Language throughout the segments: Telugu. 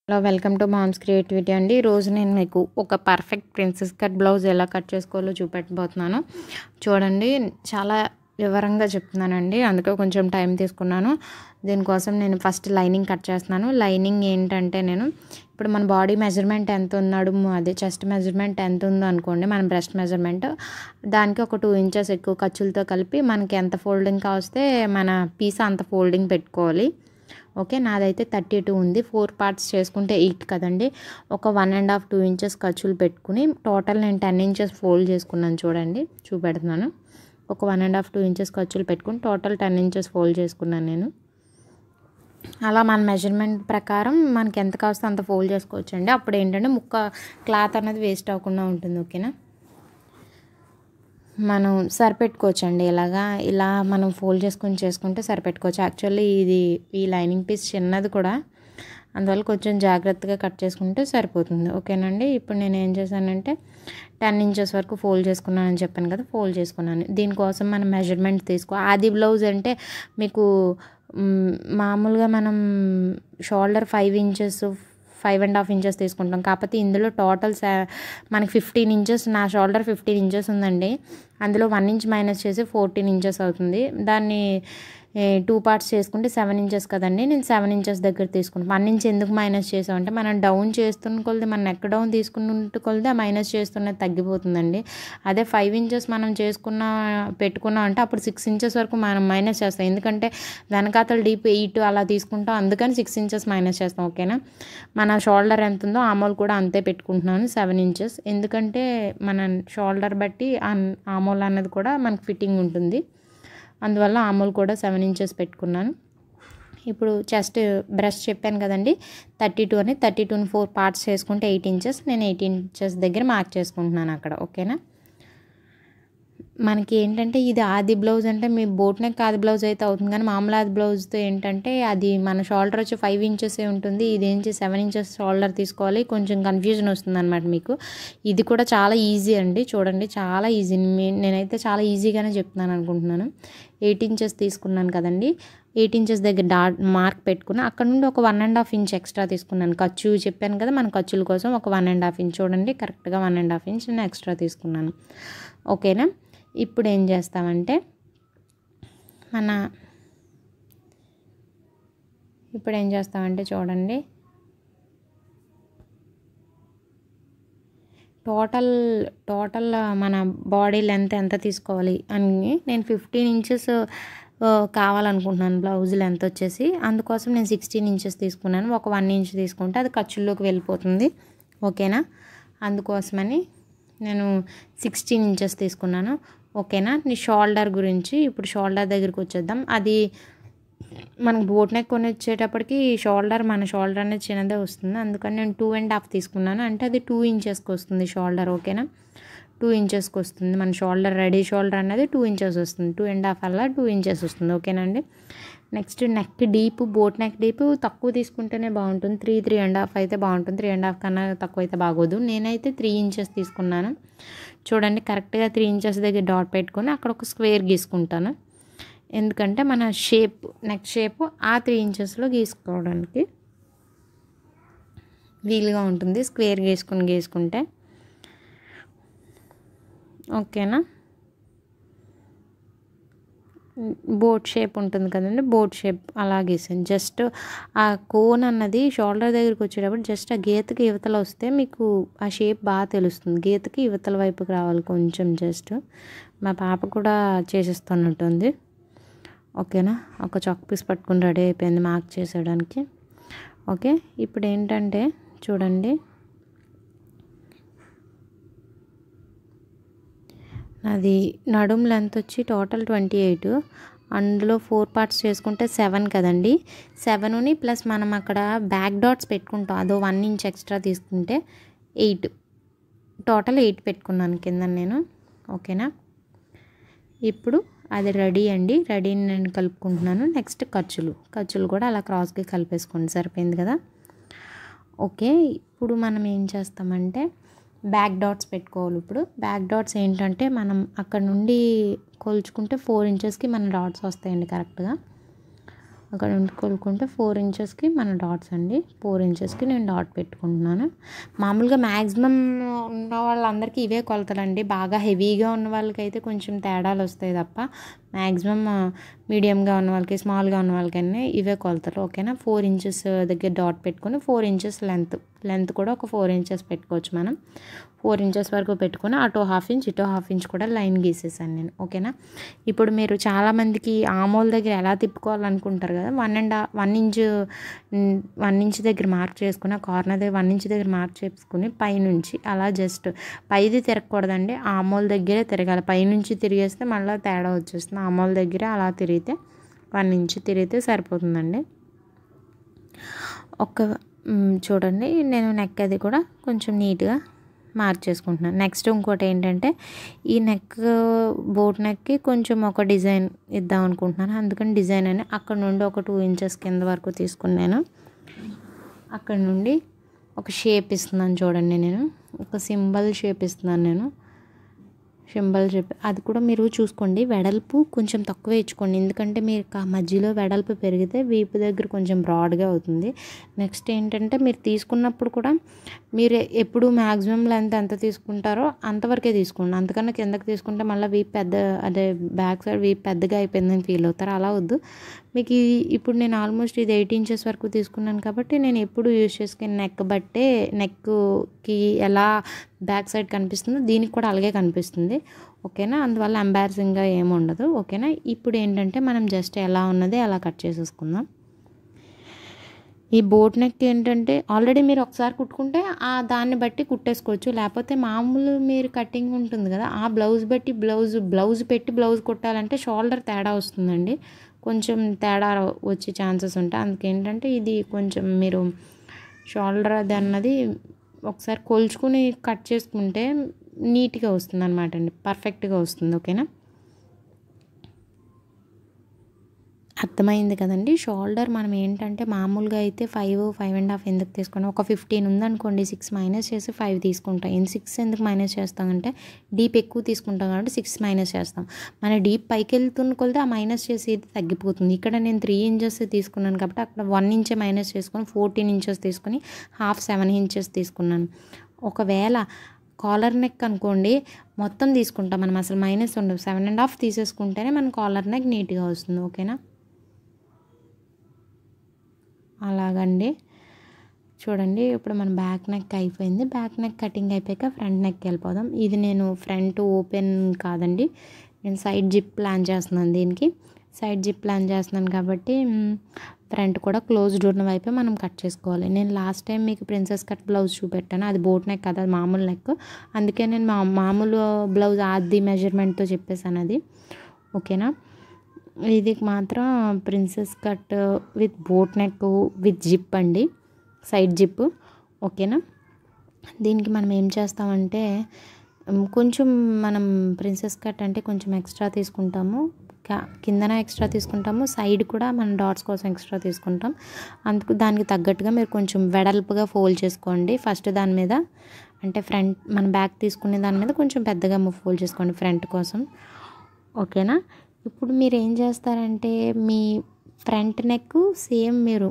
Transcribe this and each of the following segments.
hello welcome to mom's creativity అండి ఈరోజు నేను మీకు ఒక పర్ఫెక్ట్ ప్రిన్సెస్ కట్ బ్లౌజ్ ఎలా కట్ చేసుకోవాలో చూపెట్టబోతున్నాను చూడండి చాలా వివరంగా చెప్తున్నానండి అందుకే కొంచెం టైం తీసుకున్నాను దీనికోసం నేను ఫస్ట్ లైనింగ్ కట్ చేస్తున్నాను లైనింగ్ ఏంటంటే నేను ఇప్పుడు మన బాడీ మెజర్మెంట్ ఎంత ఉన్నాడు అదే చెస్ట్ మెజర్మెంట్ ఎంత ఉందో అనుకోండి మన బ్రెస్ట్ మెజర్మెంట్ దానికి ఒక టూ ఇంచెస్ ఎక్కువ ఖర్చులతో కలిపి మనకి ఎంత ఫోల్డింగ్ కావస్తే మన పీస్ అంత ఫోల్డింగ్ పెట్టుకోవాలి ఓకే నాదైతే థర్టీ టూ ఉంది ఫోర్ పార్ట్స్ చేసుకుంటే ఎయిట్ కదండి ఒక one and half two inches ఖర్చులు పెట్టుకుని టోటల్ నేను టెన్ ఇంచెస్ ఫోల్డ్ చేసుకున్నాను చూడండి చూపెడుతున్నాను ఒక one and half two inches ఖర్చులు పెట్టుకుని టోటల్ టెన్ ఇంచెస్ ఫోల్డ్ చేసుకున్నాను నేను అలా మన మెజర్మెంట్ ప్రకారం మనకి ఎంత కావస్తే అంత ఫోల్డ్ చేసుకోవచ్చు అండి అప్పుడు ఏంటంటే ముక్క క్లాత్ అనేది వేస్ట్ అవ్వకుండా ఉంటుంది ఓకేనా మనం సరిపెట్టుకోవచ్చు అండి ఇలాగా ఇలా మనం ఫోల్డ్ చేసుకొని చేసుకుంటే సరిపెట్టుకోవచ్చు యాక్చువల్లీ ఇది ఈ లైనింగ్ పీస్ చిన్నది కూడా అందువల్ల కొంచెం జాగ్రత్తగా కట్ చేసుకుంటే సరిపోతుంది ఓకేనండి ఇప్పుడు నేను ఏం చేశానంటే టెన్ ఇంచెస్ వరకు ఫోల్డ్ చేసుకున్నానని చెప్పాను కదా ఫోల్డ్ చేసుకున్నాను దీనికోసం మనం మెజర్మెంట్ తీసుకో ఆది బ్లౌజ్ అంటే మీకు మామూలుగా మనం shoulder five inches five and half inches తీసుకుంటాం కాకపోతే ఇందులో టోటల్ మనకి ఫిఫ్టీన్ ఇంచెస్ నా షోల్డర్ ఫిఫ్టీన్ ఇంచెస్ ఉందండి అందులో వన్ ఇంచ్ మైనస్ చేసి ఫోర్టీన్ ఇంచెస్ అవుతుంది దాన్ని టూ పార్ట్స్ చేసుకుంటే సెవెన్ ఇంచెస్ కదండి నేను సెవెన్ ఇంచెస్ దగ్గర తీసుకున్నాను వన్ ఇంచ్ ఎందుకు మైనస్ చేసామంటే మనం డౌన్ చేస్తున్న కొలది మన నెక్ డౌన్ తీసుకున్నట్టు కొలది ఆ మైనస్ చేస్తున్నది తగ్గిపోతుందండి అదే ఫైవ్ ఇంచెస్ మనం చేసుకున్న పెట్టుకున్నాం అంటే అప్పుడు సిక్స్ ఇంచెస్ వరకు మనం మైనస్ చేస్తాం ఎందుకంటే వెనకాతల డీప్ ఎయిట్ అలా తీసుకుంటాం అందుకని సిక్స్ ఇంచెస్ మైనస్ చేస్తాం ఓకేనా మన షోల్డర్ ఎంత ఉందో ఆమోల్ కూడా అంతే పెట్టుకుంటున్నాను సెవెన్ ఇంచెస్ ఎందుకంటే మన షోల్డర్ బట్టి ఆమోల్ అన్నది కూడా మనకు ఫిట్టింగ్ ఉంటుంది అందువల్ల ఆమూల్ కూడా సెవెన్ ఇంచెస్ పెట్టుకున్నాను ఇప్పుడు చెస్ట్ బ్రష్ చెప్పాను కదండి థర్టీ టూ అని థర్టీ టూని ఫోర్ పార్ట్స్ చేసుకుంటే ఎయిట్ ఇంచెస్ నేను ఎయిట్ ఇంచెస్ దగ్గర మార్క్ చేసుకుంటున్నాను అక్కడ ఓకేనా మనకి ఏంటంటే ఇది ఆది బ్లౌజ్ అంటే మీ బోట్ నెక్ ఆది బ్లౌజ్ అయితే అవుతుంది కానీ మామూలు ఆది బ్లౌజ్తో ఏంటంటే అది మన షోల్డర్ వచ్చి ఫైవ్ ఇంచెసే ఉంటుంది ఇది ఏంచి సెవెన్ ఇంచెస్ షోల్డర్ తీసుకోవాలి కొంచెం కన్ఫ్యూజన్ వస్తుంది అనమాట మీకు ఇది కూడా చాలా ఈజీ అండి చూడండి చాలా ఈజీ నేనైతే చాలా ఈజీగానే చెప్తున్నాను అనుకుంటున్నాను ఎయిట్ ఇంచెస్ తీసుకున్నాను కదండి ఎయిట్ ఇంచెస్ దగ్గర డాట్ మార్క్ పెట్టుకుని అక్కడ నుండి ఒక one and half inch extra తీసుకున్నాను ఖర్చు చెప్పాను కదా మన ఖర్చుల కోసం ఒక వన్ అండ్ హాఫ్ ఇంచ్ చూడండి కరెక్ట్గా వన్ అండ్ హాఫ్ ఇంచ్ నేను ఎక్స్ట్రా తీసుకున్నాను ఓకేనా ఇప్పుడు ఏం చేస్తామంటే మన ఇప్పుడు ఏం చేస్తామంటే చూడండి టోటల్ టోటల్ మన బాడీ లెంత్ ఎంత తీసుకోవాలి అని నేను ఫిఫ్టీన్ ఇంచెస్ కావాలనుకుంటున్నాను బ్లౌజ్ లెంత్ వచ్చేసి అందుకోసం నేను సిక్స్టీన్ ఇంచెస్ తీసుకున్నాను ఒక వన్ ఇంచ్ తీసుకుంటే అది ఖర్చుల్లోకి వెళ్ళిపోతుంది ఓకేనా అందుకోసమని నేను సిక్స్టీన్ ఇంచెస్ తీసుకున్నాను ఓకేనా నీ షోల్డర్ గురించి ఇప్పుడు షోల్డర్ దగ్గరికి వచ్చేద్దాం అది మనకు బోట్ నెక్ కొని వచ్చేటప్పటికి షోల్డర్ మన షోల్డర్ అనేది చిన్నదే వస్తుంది అందుకని నేను టూ అండ్ హాఫ్ తీసుకున్నాను అంటే అది టూ ఇంచెస్కి వస్తుంది షోల్డర్ ఓకేనా టూ ఇంచెస్కి వస్తుంది మన షోల్డర్ రెడీ షోల్డర్ అనేది టూ ఇంచెస్ వస్తుంది టూ అండ్ హాఫ్ అలా టూ ఇంచెస్ వస్తుంది ఓకేనండి next neck deep boat neck deep తక్కువ తీసుకుంటేనే బాగుంటుంది త్రీ త్రీ అండ్ హాఫ్ అయితే బాగుంటుంది త్రీ అండ్ హాఫ్ కన్నా తక్కువ అయితే బాగోదు నేనైతే త్రీ ఇంచెస్ తీసుకున్నాను చూడండి కరెక్ట్గా త్రీ ఇంచెస్ దగ్గర డాట్ పెట్టుకొని అక్కడ ఒక స్క్వేర్ గీసుకుంటాను ఎందుకంటే మన షేప్ నెక్ షేప్ ఆ త్రీ ఇంచెస్లో గీసుకోవడానికి వీలుగా ఉంటుంది స్క్వేర్ గీసుకుని గీసుకుంటే ఓకేనా బోట్ షేప్ ఉంటుంది కదండి బోట్ షేప్ అలా గీసాను జస్ట్ ఆ కోన్ అన్నది షోల్డర్ దగ్గరికి వచ్చేటప్పుడు జస్ట్ ఆ గీతకి యువతల వస్తే మీకు ఆ షేప్ బాగా తెలుస్తుంది గీతకి యువతల వైపుకి రావాలి కొంచెం జస్ట్ మా పాప కూడా చేసేస్తున్నట్టుంది ఓకేనా ఒక చాక్ పీస్ పట్టుకుని రెడీ అయిపోయింది మార్క్ చేసేయడానికి ఓకే ఇప్పుడు ఏంటంటే చూడండి అది నడుం లెంత్ వచ్చి టోటల్ ట్వంటీ ఎయిట్ అందులో ఫోర్ పార్ట్స్ చేసుకుంటే సెవెన్ కదండి సెవెన్ని ప్లస్ మనం అక్కడ బ్యాక్ డాట్స్ పెట్టుకుంటాం అదో వన్ ఇంచ్ ఎక్స్ట్రా తీసుకుంటే ఎయిట్ టోటల్ ఎయిట్ పెట్టుకున్నాను కింద నేను ఓకేనా ఇప్పుడు అది రెడీ అండి రెడీని నేను కలుపుకుంటున్నాను నెక్స్ట్ ఖర్చులు ఖర్చులు కూడా అలా క్రాస్గా కలిపేసుకోండి సరిపోయింది కదా ఓకే ఇప్పుడు మనం ఏం చేస్తామంటే బ్యాక్ డాట్స్ పెట్టుకోవాలి ఇప్పుడు బ్యాక్ డాట్స్ ఏంటంటే మనం అక్కడ నుండి కొలుచుకుంటే ఫోర్ ఇంచెస్కి మన డాట్స్ వస్తాయండి కరెక్ట్గా అక్కడ నుండి కొలుకుంటే ఫోర్ ఇంచెస్కి మన డాట్స్ అండి ఫోర్ ఇంచెస్కి నేను డాట్ పెట్టుకుంటున్నాను మామూలుగా మ్యాక్సిమం ఉన్న వాళ్ళందరికీ ఇవే కొలతలండి బాగా హెవీగా ఉన్న వాళ్ళకైతే కొంచెం తేడాలు వస్తాయి తప్ప మ్యాక్సిమం మీడియంగా ఉన్న వాళ్ళకి స్మాల్గా ఉన్న వాళ్ళకన్నీ ఇవే కొలతలు ఓకేనా ఫోర్ ఇంచెస్ దగ్గర డాట్ పెట్టుకొని ఫోర్ ఇంచెస్ లెంత్ లెంత్ కూడా ఒక ఫోర్ ఇంచెస్ పెట్టుకోవచ్చు మనం ఫోర్ ఇంచెస్ వరకు పెట్టుకొని అటో హాఫ్ ఇంచ్ ఇటో హాఫ్ ఇంచ్ కూడా లైన్ గీసేసాను నేను ఓకేనా ఇప్పుడు మీరు చాలామందికి ఆమోల్ దగ్గర ఎలా తిప్పుకోవాలనుకుంటారు కదా one and one inch one inch దగ్గర మార్క్ చేసుకుని కార్నర్ దగ్గర వన్ ఇంచ్ దగ్గర మార్క్ చేసుకుని పైనుంచి అలా జస్ట్ పైది తిరగకూడదండి ఆమోల్ దగ్గరే తిరగాలి పైనుంచి తిరిగేస్తే మళ్ళీ తేడా వచ్చేస్తుంది ఆమోల్ దగ్గర అలా తిరిగితే వన్ ఇంచ్ తిరిగితే సరిపోతుందండి ఒక చూడండి నేను నెక్ అది కూడా కొంచెం నీట్గా మార్చేసుకుంటున్నాను నెక్స్ట్ ఇంకోటి ఏంటంటే ఈ నెక్ బోట్ నెక్కి కొంచెం ఒక డిజైన్ ఇద్దాం అనుకుంటున్నాను అందుకని డిజైన్ అని అక్కడ నుండి ఒక టూ ఇంచెస్ కింద వరకు తీసుకున్నాను అక్కడ నుండి ఒక షేప్ ఇస్తున్నాను చూడండి నేను ఒక సింబల్ షేప్ ఇస్తున్నాను నేను సింబల్ షేప్ అది కూడా మీరు చూసుకోండి వెడల్పు కొంచెం తక్కువ ఇచ్చుకోండి ఎందుకంటే మీరు మధ్యలో వెడల్పు పెరిగితే వీపు దగ్గర కొంచెం బ్రాడ్గా అవుతుంది నెక్స్ట్ ఏంటంటే మీరు తీసుకున్నప్పుడు కూడా మీరు ఎప్పుడు మ్యాక్సిమం లెంత్ ఎంత తీసుకుంటారో అంతవరకే తీసుకోండి అంతకన్నా కిందకి తీసుకుంటే మళ్ళీ వీపు పెద్ద అదే బ్యాక్ సైడ్ వీపు పెద్దగా అయిపోయిందని ఫీల్ అవుతారు అలా వద్దు మీకు ఇది ఇప్పుడు నేను ఆల్మోస్ట్ ఇది ఎయిట్ ఇంచెస్ వరకు తీసుకున్నాను కాబట్టి నేను ఎప్పుడు యూజ్ చేసుకుని నెక్ బట్టే నెక్కి ఎలా బ్యాక్ సైడ్ కనిపిస్తుందో దీనికి కూడా అలాగే కనిపిస్తుంది ఓకేనా అందువల్ల ఎంబారసింగ్గా ఏమి ఉండదు ఓకేనా ఇప్పుడు ఏంటంటే మనం జస్ట్ ఎలా ఉన్నది అలా కట్ చేసేసుకుందాం ఈ బోట్ నెక్ ఏంటంటే ఆల్రెడీ మీరు ఒకసారి కుట్టుకుంటే ఆ దాన్ని బట్టి కుట్టేసుకోవచ్చు లేకపోతే మామూలు మీరు కటింగ్ ఉంటుంది కదా ఆ బ్లౌజ్ బట్టి బ్లౌజ్ బ్లౌజ్ పెట్టి బ్లౌజ్ కుట్టాలంటే షోల్డర్ తేడా వస్తుందండి కొంచెం తేడా వచ్చే ఛాన్సెస్ ఉంటాయి అందుకేంటంటే ఇది కొంచెం మీరు షోల్డర్ అది అన్నది ఒకసారి కొలుచుకుని కట్ చేసుకుంటే నీట్గా వస్తుంది అనమాట అండి పర్ఫెక్ట్గా వస్తుంది ఓకేనా అర్థమైంది కదండి షోల్డర్ మనం ఏంటంటే మామూలుగా అయితే ఫైవ్ ఫైవ్ అండ్ హాఫ్ ఎందుకు తీసుకున్నాం ఒక ఫిఫ్టీన్ ఉందనుకోండి సిక్స్ మైనస్ చేసి ఫైవ్ తీసుకుంటాం ఇన్ సిక్స్ ఎందుకు మైనస్ చేస్తామంటే డీప్ ఎక్కువ తీసుకుంటాం కాబట్టి సిక్స్ మైనస్ చేస్తాం మన డీప్ పైకి వెళ్తున్న కొలితే ఆ మైనస్ చేసేది తగ్గిపోతుంది ఇక్కడ నేను త్రీ ఇంచెస్ తీసుకున్నాను కాబట్టి అక్కడ వన్ ఇంచే మైనస్ చేసుకొని ఫోర్టీన్ ఇంచెస్ తీసుకొని హాఫ్ సెవెన్ ఇంచెస్ తీసుకున్నాను ఒకవేళ కాలర్ నెక్ అనుకోండి మొత్తం తీసుకుంటాం మనం అసలు మైనస్ ఉండదు సెవెన్ అండ్ హాఫ్ తీసేసుకుంటేనే మన కాలర్ నెక్ నీట్గా వస్తుంది ఓకేనా అలాగండి చూడండి ఇప్పుడు మన బ్యాక్ నెక్ అయిపోయింది బ్యాక్ నెక్ కటింగ్ అయిపోయాక ఫ్రంట్ నెక్ వెళ్ళిపోదాం ఇది నేను ఫ్రంట్ ఓపెన్ కాదండి నేను సైడ్ జిప్ ప్లాన్ చేస్తున్నాను దీనికి సైడ్ జిప్ ప్లాన్ చేస్తున్నాను కాబట్టి ఫ్రంట్ కూడా క్లోజ్డ్ ఉన్న వైపే మనం కట్ చేసుకోవాలి నేను లాస్ట్ టైం మీకు ప్రిన్సెస్ కట్ బ్లౌజ్ చూపెట్టాను అది బోట్ నెక్ కదా అది మామూలు నెక్ అందుకే నేను మా మామూలు బ్లౌజ్ ఆది మెజర్మెంట్తో చెప్పేసాను అది ఓకేనా ఇది మాత్రం princess cut with boat neck with zip అండి సైడ్ జిప్ ఓకేనా దీనికి మనం ఏం చేస్తామంటే కొంచెం మనం ప్రిన్సెస్ కట్ అంటే కొంచెం ఎక్స్ట్రా తీసుకుంటాము కిందన ఎక్స్ట్రా తీసుకుంటాము సైడ్ కూడా మనం డాట్స్ కోసం ఎక్స్ట్రా తీసుకుంటాం అందుకు దానికి తగ్గట్టుగా మీరు కొంచెం వెడల్పుగా ఫోల్డ్ చేసుకోండి ఫస్ట్ దాని మీద అంటే ఫ్రంట్ మన బ్యాక్ తీసుకునే దాని మీద కొంచెం పెద్దగా ఫోల్డ్ చేసుకోండి ఫ్రంట్ కోసం ఓకేనా ఇప్పుడు మీరు ఏం చేస్తారంటే మీ ఫ్రంట్ నెక్ సేమ్ మీరు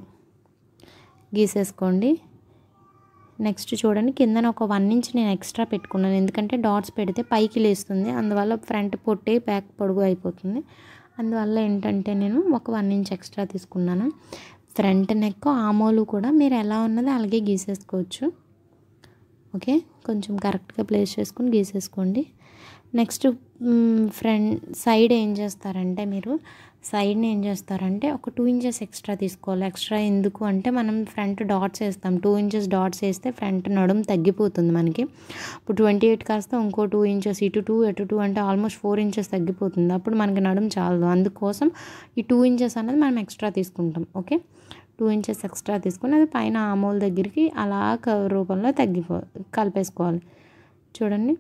గీసేసుకోండి నెక్స్ట్ చూడండి కిందన ఒక వన్ ఇంచ్ నేను ఎక్స్ట్రా పెట్టుకున్నాను ఎందుకంటే డాట్స్ పెడితే పైకి లేస్తుంది అందువల్ల ఫ్రంట్ పొట్టి బ్యాక్ పొడుగు అయిపోతుంది అందువల్ల ఏంటంటే నేను ఒక వన్ ఇంచ్ ఎక్స్ట్రా తీసుకున్నాను ఫ్రంట్ నెక్ ఆమోలు కూడా మీరు ఎలా ఉన్నదో అలాగే గీసేసుకోవచ్చు ఓకే కొంచెం కరెక్ట్గా ప్లేస్ చేసుకొని గీసేసుకోండి నెక్స్ట్ ఫ్రంట్ సైడ్ ఏం చేస్తారంటే మీరు సైడ్ని ఏం చేస్తారంటే ఒక టూ ఇంచెస్ ఎక్స్ట్రా తీసుకోవాలి ఎక్స్ట్రా ఎందుకు అంటే మనం ఫ్రంట్ డాట్స్ వేస్తాం టూ ఇంచెస్ డాట్స్ వేస్తే ఫ్రంట్ నడుం తగ్గిపోతుంది మనకి ఇప్పుడు ట్వంటీ ఎయిట్ కాస్త ఇంకో టూ ఇంచెస్ ఇటు టూ ఎటు టూ అంటే ఆల్మోస్ట్ ఫోర్ ఇంచెస్ తగ్గిపోతుంది అప్పుడు మనకి నడుం చాలదు అందుకోసం ఈ టూ ఇంచెస్ అనేది మనం ఎక్స్ట్రా తీసుకుంటాం ఓకే టూ ఇంచెస్ ఎక్స్ట్రా తీసుకుని అది పైన ఆమోల్ దగ్గరికి అలా కర్వ్ రూపంలో తగ్గిపో కలిపేసుకోవాలి చూడండి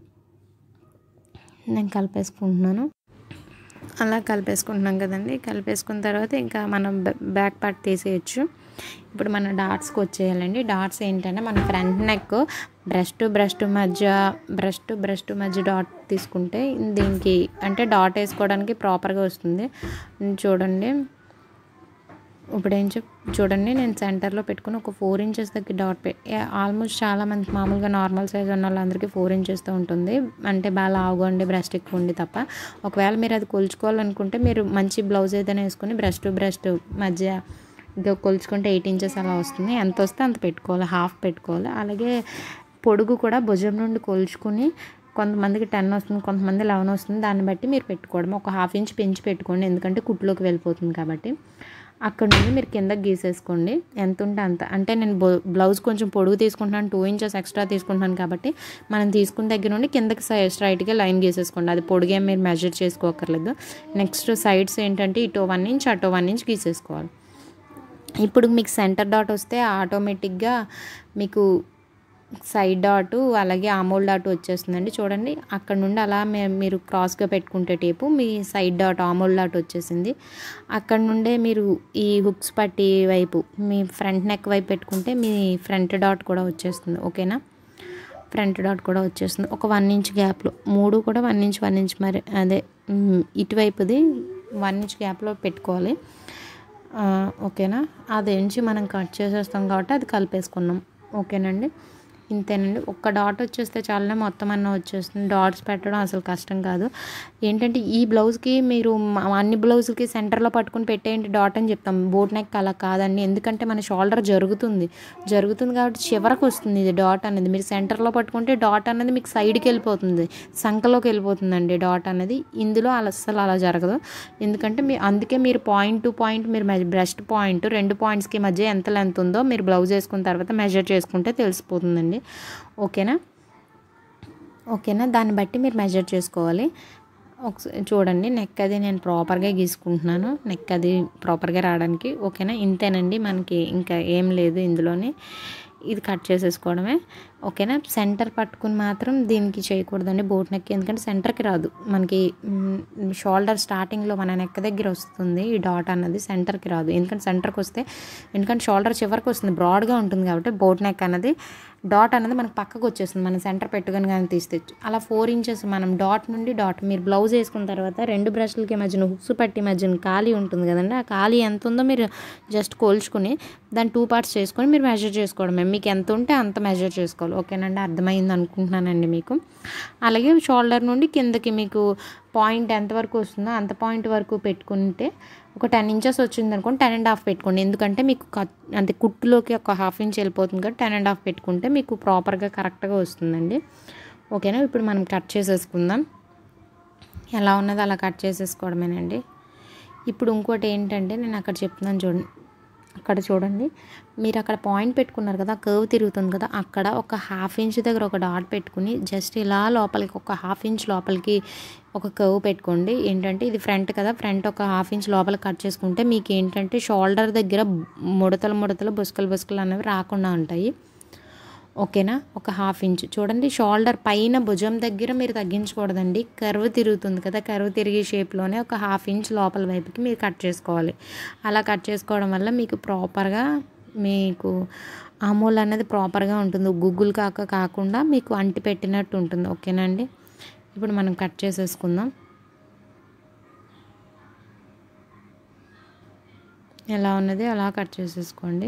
నేను కలిపేసుకుంటున్నాను అలా కలిపేసుకుంటున్నాం కదండి కలిపేసుకున్న తర్వాత ఇంకా మనం బ్యాక్ పార్ట్ తీసేయచ్చు ఇప్పుడు మన డాట్స్కి వచ్చేయాలండి డాట్స్ ఏంటంటే మన ఫ్రంట్ నెక్ బ్రెస్ట్ బ్రెస్ట్ మధ్య బ్రెస్ట్ బ్రెస్ట్ మధ్య డాట్ తీసుకుంటే దీనికి అంటే డాట్ వేసుకోవడానికి ప్రాపర్గా వస్తుంది చూడండి ఇప్పుడు ఏం చెప్ చూడండి నేను సెంటర్లో పెట్టుకుని ఒక ఫోర్ ఇంచెస్ దగ్గర డాట్ పె ఆల్మోస్ట్ చాలా మంది మామూలుగా నార్మల్ సైజ్ ఉన్న వాళ్ళందరికీ ఫోర్ ఇంచెస్తో ఉంటుంది అంటే బాగా లావుగా ఉండి బ్రెస్ట్ ఎక్కువ ఉండి తప్ప ఒకవేళ మీరు అది కొలుచుకోవాలనుకుంటే మీరు మంచి బ్లౌజ్ ఏదైనా వేసుకుని బ్రెస్ట్ టు బ్రెస్ట్ మధ్య ఇంకా కొలుచుకుంటే ఎయిట్ ఇంచెస్ అలా వస్తుంది ఎంత వస్తే అంత పెట్టుకోవాలి హాఫ్ పెట్టుకోవాలి అలాగే పొడుగు కూడా భుజం నుండి కొలుచుకుని కొంతమందికి టెన్ వస్తుంది కొంతమంది లెవెన్ వస్తుంది దాన్ని బట్టి మీరు పెట్టుకోవడం ఒక హాఫ్ ఇంచ్ పెంచి పెట్టుకోండి ఎందుకంటే కుట్లోకి వెళ్ళిపోతుంది కాబట్టి అక్కడ నుండి మీరు కింద గీసేసుకోండి ఎంత ఉంటే అంత అంటే నేను బ్లౌజ్ కొంచెం పొడుగు తీసుకుంటున్నాను టూ ఇంచెస్ ఎక్స్ట్రా తీసుకుంటున్నాను కాబట్టి మనం తీసుకున్న దగ్గర నుండి కిందకి స్ట్రైట్గా లైన్ గీసేసుకోండి అది పొడిగే మీరు మెజర్ చేసుకోకర్లేదు నెక్స్ట్ సైడ్స్ ఏంటంటే ఇటో వన్ ఇంచ్ అటో వన్ ఇంచ్ గీసేసుకోవాలి ఇప్పుడు మీకు సెంటర్ డాట్ వస్తే ఆటోమేటిక్గా మీకు సైడ్ డాటు అలాగే ఆమోల్ డాట్ వచ్చేస్తుందండి చూడండి అక్కడ నుండి అలా మీరు క్రాస్గా పెట్టుకుంటే టేపు మీ సైడ్ డాట్ ఆమోల్ డాట్ వచ్చేసింది అక్కడ నుండే మీరు ఈ హుక్స్ పట్టి వైపు మీ ఫ్రంట్ నెక్ వైపు పెట్టుకుంటే మీ ఫ్రంట్ డాట్ కూడా వచ్చేస్తుంది ఓకేనా ఫ్రంట్ డాట్ కూడా వచ్చేస్తుంది ఒక వన్ ఇంచ్ గ్యాప్లో మూడు కూడా వన్ ఇంచ్ వన్ ఇంచ్ మరి అదే ఇటువైపుది వన్ ఇంచ్ గ్యాప్లో పెట్టుకోవాలి ఓకేనా అది ఎంచి మనం కట్ చేసేస్తాం కాబట్టి అది కలిపేసుకున్నాం ఓకేనండి ఇంతేనండి ఒక్క డాట్ వచ్చేస్తే చాలానే మొత్తం అన్న వచ్చేస్తుంది డాట్స్ పెట్టడం అసలు కష్టం కాదు ఏంటంటే ఈ బ్లౌజ్కి మీరు అన్ని బ్లౌజ్కి సెంటర్లో పట్టుకుని పెట్టేయండి డాట్ అని చెప్తాం బోట్ నెక్ అలా కాదండి ఎందుకంటే మన షోల్డర్ జరుగుతుంది జరుగుతుంది కాబట్టి చివరకు వస్తుంది ఇది డాట్ అనేది మీరు సెంటర్లో పట్టుకుంటే డాట్ అనేది మీకు సైడ్కి వెళ్ళిపోతుంది సంఖలోకి వెళ్ళిపోతుందండి డాట్ అనేది ఇందులో అలా అస్సలు అలా జరగదు ఎందుకంటే మీ అందుకే మీరు పాయింట్ టు పాయింట్ మీరు బ్రెస్ట్ పాయింట్ రెండు పాయింట్స్కి మధ్య ఎంత లెంత్ ఉందో మీరు బ్లౌజ్ వేసుకున్న తర్వాత మెజర్ చేసుకుంటే తెలిసిపోతుందండి ఓకేనా ఓకేనా దాన్ని బట్టి మీరు మెజర్ చేసుకోవాలి ఒకసారి చూడండి నెక్ అది నేను ప్రాపర్గా గీసుకుంటున్నాను నెక్ అది ప్రాపర్గా రావడానికి ఓకేనా ఇంతేనండి మనకి ఇంకా ఏం లేదు ఇందులోని ఇది కట్ చేసేసుకోవడమే ఓకేనా సెంటర్ పట్టుకుని మాత్రం దీనికి చేయకూడదండి బోట్ నెక్ ఎందుకంటే సెంటర్కి రాదు మనకి షోల్డర్ స్టార్టింగ్లో మన నెక్ దగ్గర వస్తుంది ఈ డాట్ అన్నది సెంటర్కి రాదు ఎందుకంటే సెంటర్కి వస్తే ఎందుకంటే షోల్డర్ చివరికి వస్తుంది బ్రాడ్గా ఉంటుంది కాబట్టి బోట్ నెక్ అన్నది డాట్ అనేది మనకు పక్కకు వచ్చేస్తుంది మనం సెంటర్ పెట్టుకొని కానీ తీస్తే అలా ఫోర్ ఇంచెస్ మనం డాట్ నుండి డాట్ మీరు బ్లౌజ్ వేసుకున్న తర్వాత రెండు బ్రష్లకి మధ్యన హుక్స్ పట్టి మధ్యన ఖాళీ ఉంటుంది కదండి ఆ ఖాళీ ఎంత ఉందో మీరు జస్ట్ కోల్చుకుని దాన్ని టూ పార్ట్స్ చేసుకొని మీరు మెజర్ చేసుకోవడమే మీకు ఎంత ఉంటే అంత మెజర్ చేసుకోవాలి ఓకేనండి అర్థమైంది అనుకుంటున్నానండి మీకు అలాగే షోల్డర్ నుండి కిందకి మీకు పాయింట్ ఎంతవరకు వస్తుందో అంత పాయింట్ వరకు పెట్టుకుంటే ఒక టెన్ ఇంచెస్ వచ్చింది అనుకోండి టెన్ అండ్ హాఫ్ పెట్టుకోండి ఎందుకంటే మీకు కట్ అంటే కుట్టులోకి ఒక హాఫ్ ఇంచ్ వెళ్ళిపోతుంది కదా టెన్ అండ్ హాఫ్ పెట్టుకుంటే మీకు ప్రాపర్గా కరెక్ట్గా వస్తుందండి ఓకేనా ఇప్పుడు మనం కట్ చేసేసుకుందాం ఎలా ఉన్నదో అలా కట్ చేసేసుకోవడమేనండి ఇప్పుడు ఇంకోటి ఏంటంటే నేను అక్కడ చెప్తున్నాను చూడండి అక్కడ చూడండి మీరు అక్కడ పాయింట్ పెట్టుకున్నారు కదా కర్వ్ తిరుగుతుంది కదా అక్కడ ఒక హాఫ్ ఇంచ్ దగ్గర ఒక డాట్ పెట్టుకుని జస్ట్ ఇలా లోపలికి ఒక హాఫ్ ఇంచ్ లోపలికి ఒక కర్వ్ పెట్టుకోండి ఏంటంటే ఇది ఫ్రంట్ కదా ఫ్రంట్ ఒక హాఫ్ ఇంచ్ లోపల కట్ చేసుకుంటే మీకు ఏంటంటే షోల్డర్ దగ్గర ముడతలు ముడతలు బుసకలు బుసకలు అనేవి రాకుండా ఉంటాయి ఓకేనా ఒక హాఫ్ ఇంచ్ చూడండి షోల్డర్ పైన భుజం దగ్గర మీరు తగ్గించకూడదండి కర్వ్ తిరుగుతుంది కదా కర్వ్ తిరిగే షేప్లోనే ఒక హాఫ్ ఇంచ్ లోపల వైపుకి మీరు కట్ చేసుకోవాలి అలా కట్ చేసుకోవడం వల్ల మీకు ప్రాపర్గా మీకు అమూల్ అనేది ప్రాపర్గా ఉంటుంది గుగ్గులు కాక కాకుండా మీకు అంటి పెట్టినట్టు ఉంటుంది ఓకేనా అండి ఇప్పుడు మనం కట్ చేసేసుకుందాం ఎలా ఉన్నది అలా కట్ చేసేసుకోండి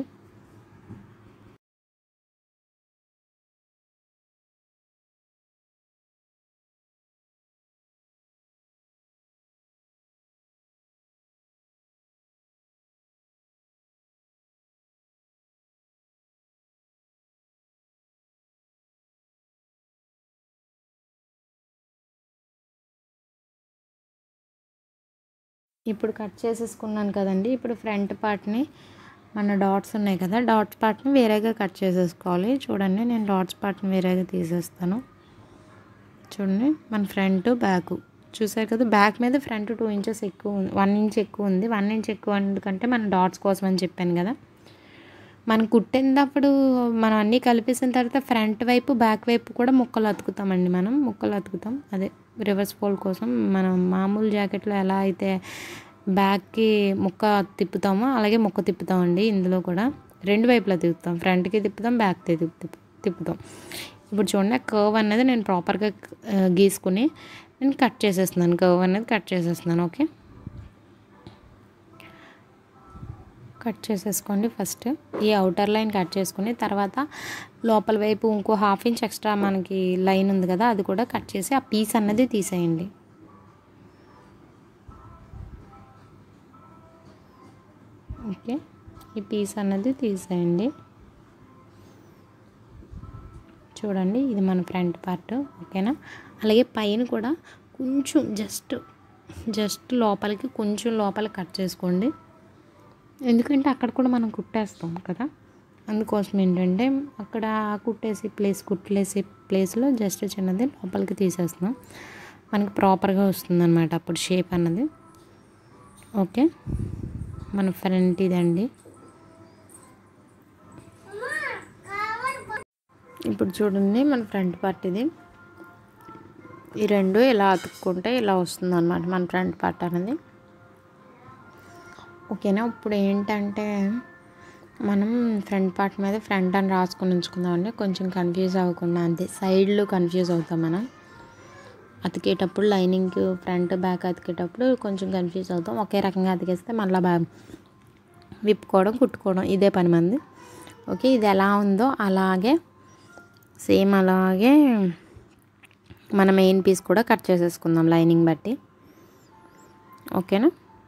ఇప్పుడు కట్ చేసేసుకున్నాను కదండి ఇప్పుడు ఫ్రంట్ పార్ట్ని మన డాట్స్ ఉన్నాయి కదా డాట్స్ పార్ట్ని వేరేగా కట్ చేసేసుకోవాలి చూడండి నేను డాట్స్ పార్ట్ని వేరేగా తీసేస్తాను చూడండి మన ఫ్రంట్ బ్యాక్ చూసారు కదా బ్యాక్ మీద ఫ్రంట్ టూ ఇంచెస్ ఎక్కువ ఉంది వన్ ఇంచ్ ఎక్కువ ఉంది వన్ ఇంచ్ ఎక్కువ ఎందుకంటే మన డాట్స్ కోసం అని చెప్పాను కదా మనం కుట్టినప్పుడు మనం అన్నీ కలిపేసిన తర్వాత ఫ్రంట్ వైపు బ్యాక్ వైపు కూడా ముక్కలు అతుకుతామండి మనం ముక్కలు అతుకుతాం అదే రివర్స్ ఫోల్డ్ కోసం మనం మామూలు జాకెట్లో ఎలా అయితే బ్యాక్కి ముక్క తిప్పుతామో అలాగే ముక్క తిప్పుతామండి ఇందులో కూడా రెండు వైపులా తిప్పుతాం ఫ్రంట్కి తిప్పుతాం బ్యాక్కి తిప్పు తిప్పుతాం ఇప్పుడు చూడండి కర్వ్ అనేది నేను ప్రాపర్గా గీసుకుని నేను కట్ చేసేస్తున్నాను కర్వ్ అనేది కట్ చేసేస్తున్నాను ఓకే కట్ చేసేసుకోండి ఫస్ట్ ఈ అవుటర్ లైన్ కట్ చేసుకుని తర్వాత లోపల వైపు ఇంకో హాఫ్ ఇంచ్ ఎక్స్ట్రా మనకి లైన్ ఉంది కదా అది కూడా కట్ చేసి ఆ పీస్ అన్నది తీసేయండి ఓకే ఈ పీస్ అన్నది తీసేయండి చూడండి ఇది మన ఫ్రంట్ పార్ట్ ఓకేనా అలాగే పైన కూడా కొంచెం జస్ట్ జస్ట్ లోపలికి కొంచెం లోపల కట్ చేసుకోండి ఎందుకంటే అక్కడ కూడా మనం కుట్టేస్తాం కదా అందుకోసం ఏంటంటే అక్కడ కుట్టేసి ప్లేస్ కుట్లేసి ప్లేస్లో జస్ట్ చిన్నది లోపలికి తీసేస్తున్నాం మనకి ప్రాపర్గా వస్తుందన్నమాట అప్పుడు షేప్ అన్నది ఓకే మన ఫ్రంట్ ఇదండి ఇప్పుడు చూడండి మన ఫ్రంట్ పార్ట్ ఇది ఈ రెండు ఇలా అతుక్కుంటే ఇలా వస్తుంది అనమాట మన ఫ్రంట్ పార్ట్ అనేది ఓకేనా ఇప్పుడు ఏంటంటే మనం ఫ్రంట్ పార్ట్ మీద ఫ్రంట్ అని రాసుకొని ఉంచుకుందామండి కొంచెం కన్ఫ్యూజ్ అవ్వకుండా అంతే సైడ్లో కన్ఫ్యూజ్ అవుతాం మనం అతికేటప్పుడు లైనింగ్ ఫ్రంట్ బ్యాక్ అతికేటప్పుడు కొంచెం కన్ఫ్యూజ్ అవుతాం ఒకే రకంగా అతికేస్తే మళ్ళీ బా విప్పుకోవడం కుట్టుకోవడం ఇదే పని మంది ఓకే ఇది ఎలా ఉందో అలాగే సేమ్ అలాగే మన మెయిన్ పీస్ కూడా కట్ చేసేసుకుందాం లైనింగ్ బట్టి ఓకేనా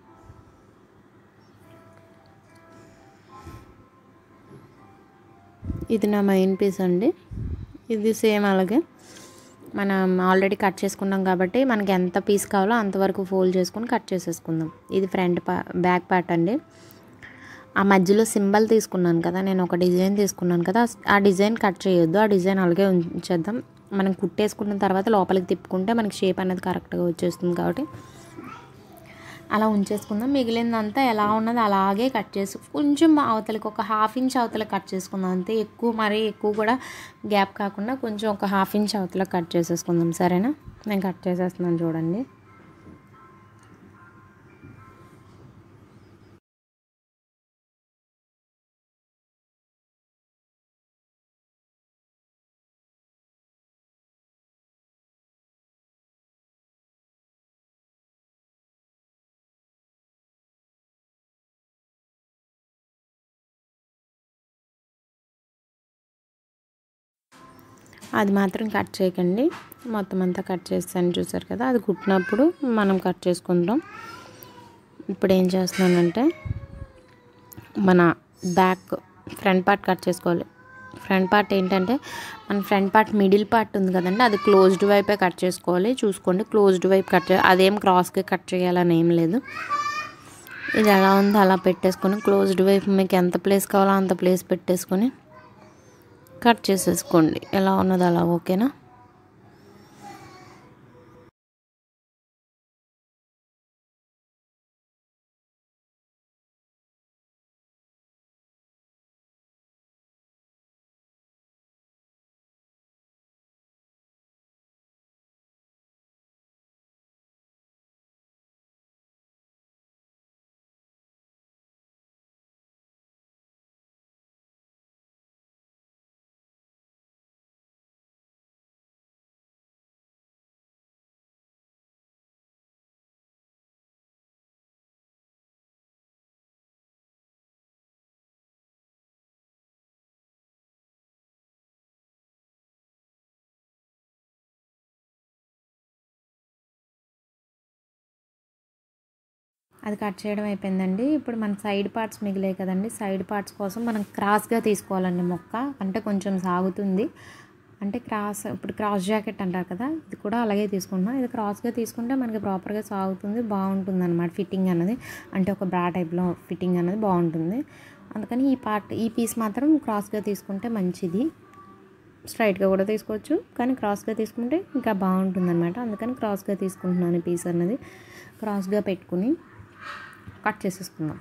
ఇది నా మెయిన్ పీస్ అండి ఇది సేమ్ అలాగే మనం ఆల్రెడీ కట్ చేసుకున్నాం కాబట్టి మనకి ఎంత పీస్ కావాలో అంతవరకు ఫోల్డ్ చేసుకొని కట్ చేసేసుకుందాం ఇది ఫ్రంట్ పా బ్యాక్ పార్ట్ అండి ఆ మధ్యలో సింబల్ తీసుకున్నాను కదా నేను ఒక డిజైన్ తీసుకున్నాను కదా ఆ డిజైన్ కట్ చేయొద్దు ఆ డిజైన్ అలాగే ఉంచేద్దాం మనం కుట్టేసుకున్న తర్వాత లోపలికి తిప్పుకుంటే మనకి షేప్ అనేది కరెక్ట్గా వచ్చేస్తుంది కాబట్టి అలా ఉంచేసుకుందాం మిగిలిందంతా ఎలా ఉన్నది అలాగే కట్ చేసి కొంచెం అవతలకి ఒక హాఫ్ ఇంచ్ అవతల కట్ చేసుకుందాం అంతే ఎక్కువ మరీ ఎక్కువ కూడా గ్యాప్ కాకుండా కొంచెం ఒక హాఫ్ ఇంచ్ అవతల కట్ చేసేసుకుందాం సరేనా నేను కట్ చేసేస్తున్నాను చూడండి అది మాత్రం కట్ చేయకండి మొత్తం అంతా కట్ చేస్తాను చూసారు కదా అది కుట్టినప్పుడు మనం కట్ చేసుకుంటాం ఇప్పుడు ఏం చేస్తున్నానంటే మన బ్యాక్ ఫ్రంట్ పార్ట్ కట్ చేసుకోవాలి ఫ్రంట్ పార్ట్ ఏంటంటే మన ఫ్రంట్ పార్ట్ మిడిల్ పార్ట్ ఉంది కదండి అది క్లోజ్డ్ వైపే కట్ చేసుకోవాలి చూసుకోండి క్లోజ్డ్ వైపు కట్ చే అదేం క్రాస్కి కట్ చేయాలని ఏం లేదు ఇది ఎలా ఉందో అలా పెట్టేసుకొని క్లోజ్డ్ వైపు మీకు ఎంత ప్లేస్ కావాలో అంత ప్లేస్ పెట్టేసుకొని కట్ చేసేసుకోండి ఎలా ఉన్నది అలా ఓకేనా అది కట్ చేయడం అయిపోయిందండి ఇప్పుడు మన సైడ్ పార్ట్స్ మిగిలాయి కదండి సైడ్ పార్ట్స్ కోసం మనం క్రాస్గా తీసుకోవాలండి మొక్క అంటే కొంచెం సాగుతుంది అంటే క్రాస్ ఇప్పుడు క్రాస్ జాకెట్ అంటారు కదా ఇది కూడా అలాగే తీసుకుంటున్నాం ఇది క్రాస్గా తీసుకుంటే మనకి ప్రాపర్గా సాగుతుంది బాగుంటుంది అనమాట ఫిట్టింగ్ అనేది అంటే ఒక బ్రా టైప్లో ఫిట్టింగ్ అనేది బాగుంటుంది అందుకని ఈ పార్ట్ ఈ పీస్ మాత్రం క్రాస్గా తీసుకుంటే మంచిది స్ట్రైట్గా కూడా తీసుకోవచ్చు కానీ క్రాస్గా తీసుకుంటే ఇంకా బాగుంటుంది అనమాట అందుకని క్రాస్గా తీసుకుంటున్నాను ఈ పీస్ అన్నది క్రాస్గా పెట్టుకుని కట్ చేసేసుకుందాం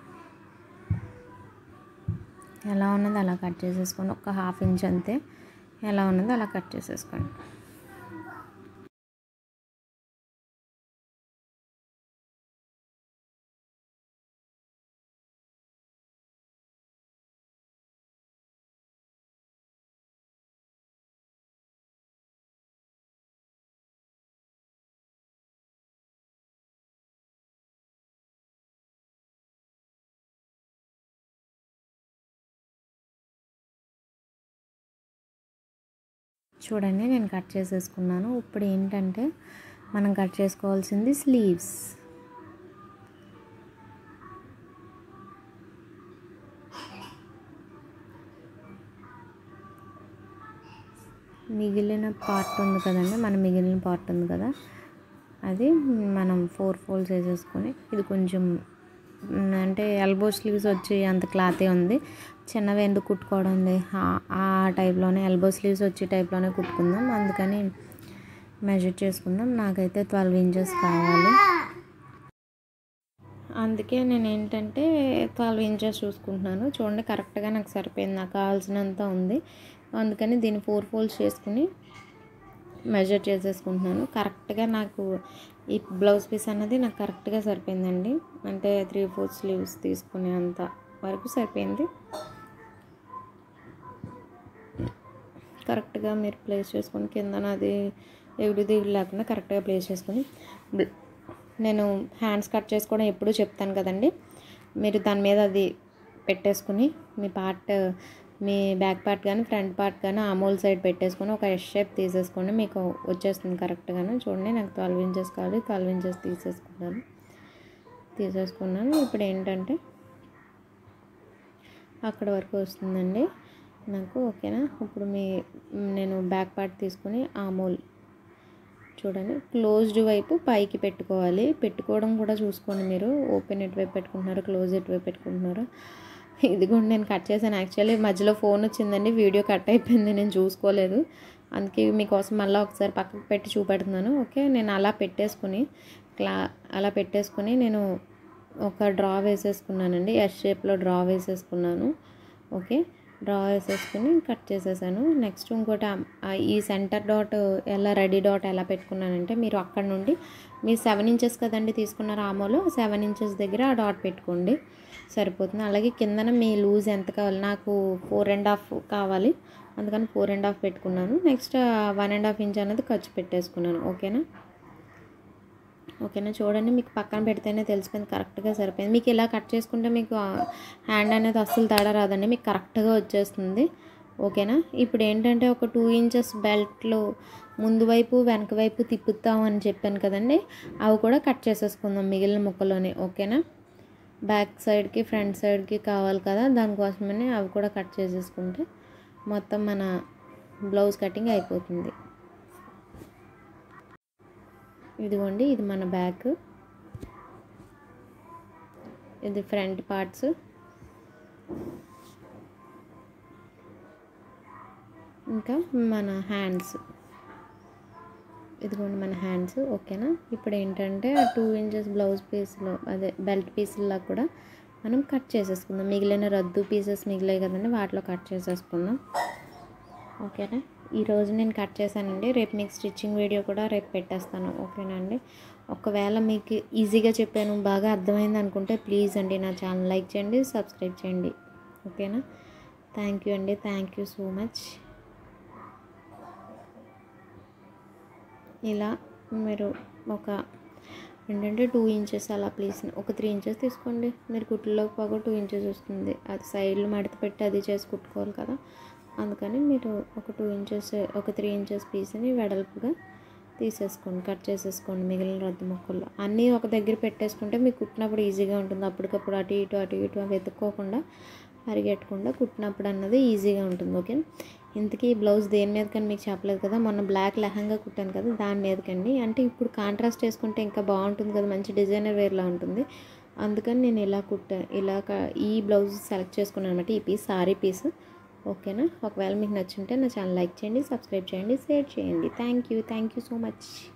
ఎలా ఉన్నది అలా కట్ చేసేసుకోండి ఒక హాఫ్ ఇంచ్ అంతే ఎలా ఉన్నదో అలా కట్ చేసేసుకోండి చూడండి నేను కట్ చేసేసుకున్నాను ఇప్పుడు ఏంటంటే మనం కట్ చేసుకోవాల్సింది స్లీవ్స్ మిగిలిన పార్ట్ ఉంది కదండి మన మిగిలిన పార్ట్ ఉంది కదా అది మనం ఫోర్ ఫోల్డ్స్ వేసేసుకొని ఇది కొంచెం మ్, అంటే ఎల్బో స్లీవ్స్ వచ్చి అంత క్లాతే ఉంది చిన్నవి ఎందుకు కుట్టుకోవడం ఉంది ఆ- ఆ టైప్లోనే ఎల్బో స్లీవ్స్ వచ్చే టైప్లోనే కుట్టుకుందాం అందుకని మెజర్ చేసుకుందాం నాకైతే ట్వెల్వ్ ఇంచెస్ కావాలి అందుకే నేను ఏంటంటే ట్వెల్వ్ ఇంచెస్ చూసుకుంటున్నాను చూడండి కరెక్ట్గా నాకు సరిపోయింది నాకు కావాల్సినంత ఉంది అందుకని దీన్ని ఫోర్ ఫోల్డ్స్ చేసుకుని మెజర్ చేసేసుకుంటున్నాను కరెక్ట్గా నాకు ఈ బ్లౌజ్ పీస్ అన్నది నాకు కరెక్ట్గా సరిపోయిందండి అంటే త్రీ ఫోర్ స్లీవ్స్ తీసుకునే అంత వరకు సరిపోయింది కరెక్ట్గా మీరు ప్లేస్ చేసుకొని కింద అది ఎగుడు దిగుడు లేకుండా కరెక్ట్గా ప్లేస్ చేసుకొని బ్ల- నేను హ్యాండ్స్ కట్ చేసుకోవడం ఎప్పుడూ చెప్తాను కదండి మీరు దాని మీద అది పెట్టేసుకుని మీ పార్ట్ మీ బ్యాక్ పార్ట్ కానీ ఫ్రంట్ పార్ట్ కానీ ఆమోల్ సైడ్ పెట్టేసుకొని ఒక ఎస్ షేప్ తీసేసుకోండి మీకు వచ్చేస్తుంది కరెక్ట్గాను చూడండి నాకు ట్వెల్వ్ ఇంచెస్ కావాలి ట్వెల్వ్ ఇంచెస్ తీసేసుకున్నాను తీసేసుకున్నాను ఇప్పుడు ఏంటంటే అక్కడ వరకు వస్తుందండి నాకు ఓకేనా ఇప్పుడు మీ నేను బ్యాక్ పార్ట్ తీసుకుని ఆమోల్ చూడండి క్లోజ్డ్ వైపు పైకి పెట్టుకోవాలి పెట్టుకోవడం కూడా చూసుకోండి మీరు ఓపెన్ ఎటువైపు పెట్టుకుంటున్నారు క్లోజ్ ఎటువైపు పెట్టుకుంటున్నారు ఇది కూడా నేను కట్ చేశాను యాక్చువల్లీ మధ్యలో ఫోన్ వచ్చిందండి వీడియో కట్ అయిపోయింది నేను చూసుకోలేదు అందుకే మీకోసం మళ్ళీ ఒకసారి పక్కకు పెట్టి చూపెడుతున్నాను ఓకే నేను అలా పెట్టేసుకుని క్లా అలా పెట్టేసుకుని నేను ఒక డ్రా వేసేసుకున్నానండి ఎస్ షేప్లో డ్రా వేసేసుకున్నాను ఓకే డ్రా వేసేసుకుని కట్ చేసేసాను నెక్స్ట్ ఇంకోటి ఆ- ఆ ఈ సెంటర్ డాట్ ఎలా రెడీ డాట్ ఎలా పెట్టుకున్నానంటే మీరు అక్కడ నుండి మీరు సెవెన్ ఇంచెస్ కదండి తీసుకున్నారు ఆమోలో సెవెన్ ఇంచెస్ దగ్గర ఆ డాట్ పెట్టుకోండి సరిపోతుంది అలాగే కిందన మీ లూజ్ ఎంత కావాలి నాకు ఫోర్ అండ్ హాఫ్ కావాలి అందుకని ఫోర్ అండ్ హాఫ్ పెట్టుకున్నాను next one and half inch అనేది ఖర్చు పెట్టేసుకున్నాను ఓకేనా ఓకేనా చూడండి మీకు పక్కన పెడితేనే తెలిసిపోయింది కరెక్ట్గా సరిపోయింది మీకు ఇలా కట్ చేసుకుంటే మీకు హ్యాండ్ అనేది అస్సలు తేడా రాదండి మీకు కరెక్ట్గా వచ్చేస్తుంది ఓకేనా ఇప్పుడు ఏంటంటే ఒక టూ ఇంచెస్ బెల్ట్లో ముందు వైపు వెనక వైపు తిప్పుతాం అని చెప్పాను కదండి అవి కూడా కట్ చేసేసుకుందాం మిగిలిన ముక్కలోనే ఓకేనా బ్యాక్ సైడ్కి ఫ్రంట్ సైడ్కి కావాలి కదా దానికోసమని అవి కూడా కట్ చేసేసుకుంటే మొత్తం మన బ్లౌజ్ కటింగ్ అయిపోతుంది ఇదిగోండి ఇది మన బ్యాక్ ఇది ఫ్రంట్ పార్ట్స్ ఇంకా మన హ్యాండ్స్ ఇదిగోండి మన హ్యాండ్స్ ఓకేనా ఇప్పుడు ఏంటంటే ఆ టూ ఇంచెస్ బ్లౌజ్ పీస్లో అదే బెల్ట్ పీసుల్లో కూడా మనం కట్ చేసేసుకుందాం మిగిలిన రద్దు పీసెస్ మిగిలాయి కదండి వాటిలో కట్ చేసేసుకుందాం ఓకేనా ఈరోజు నేను కట్ చేశానండి రేపు మీకు స్టిచ్చింగ్ వీడియో కూడా రేపు పెట్టేస్తాను ఓకేనా అండి ఒకవేళ మీకు ఈజీగా చెప్పాను బాగా అర్థమైంది అనుకుంటే ప్లీజ్ అండి నా ఛానల్ లైక్ చేయండి సబ్స్క్రైబ్ చేయండి ఓకేనా థ్యాంక్ యూ అండి థ్యాంక్ యూ సో మచ్ ఇలా మీరు ఒక ఏంటంటే టూ ఇంచెస్ అలా ప్లీజ్ ఒక త్రీ ఇంచెస్ తీసుకోండి మీరు కుట్లలోకి పోగా టూ ఇంచెస్ వస్తుంది అది సైడ్లో మడత పెట్టి అది చేసి కుట్టుకోవాలి కదా అందుకని మీరు ఒక టూ ఇంచెస్ ఒక త్రీ ఇంచెస్ పీస్ని వెడల్పుగా తీసేసుకోండి కట్ చేసేసుకోండి మిగిలిన రద్దు మొక్కల్లో అన్నీ ఒక దగ్గర పెట్టేసుకుంటే మీకు కుట్టినప్పుడు ఈజీగా ఉంటుంది అప్పటికప్పుడు అటు ఇటు అటు ఇటు వెతుక్కోకుండా పరిగెట్టకుండా కుట్టినప్పుడు అన్నది ఈజీగా ఉంటుంది ఓకే ఇంతకీ ఈ బ్లౌజ్ దేని మీద కానీ మీకు చెప్పలేదు కదా మొన్న బ్లాక్ లెహంగా కుట్టాను కదా దాని మీదకండి అంటే ఇప్పుడు కాంట్రాస్ట్ వేసుకుంటే ఇంకా బాగుంటుంది కదా మంచి డిజైనర్ వేర్లా ఉంటుంది అందుకని నేను ఇలా కుట్టా ఇలా క- ఈ బ్లౌజ్ సెలెక్ట్ చేసుకున్నాను అనమాట ఈ పీస్ సారీ పీస్ ఓకేనా ఒకవేళ మీకు నచ్చుంటే నా ఛానల్ లైక్ చేయండి సబ్స్క్రైబ్ చేయండి షేర్ చేయండి thank you thank you so much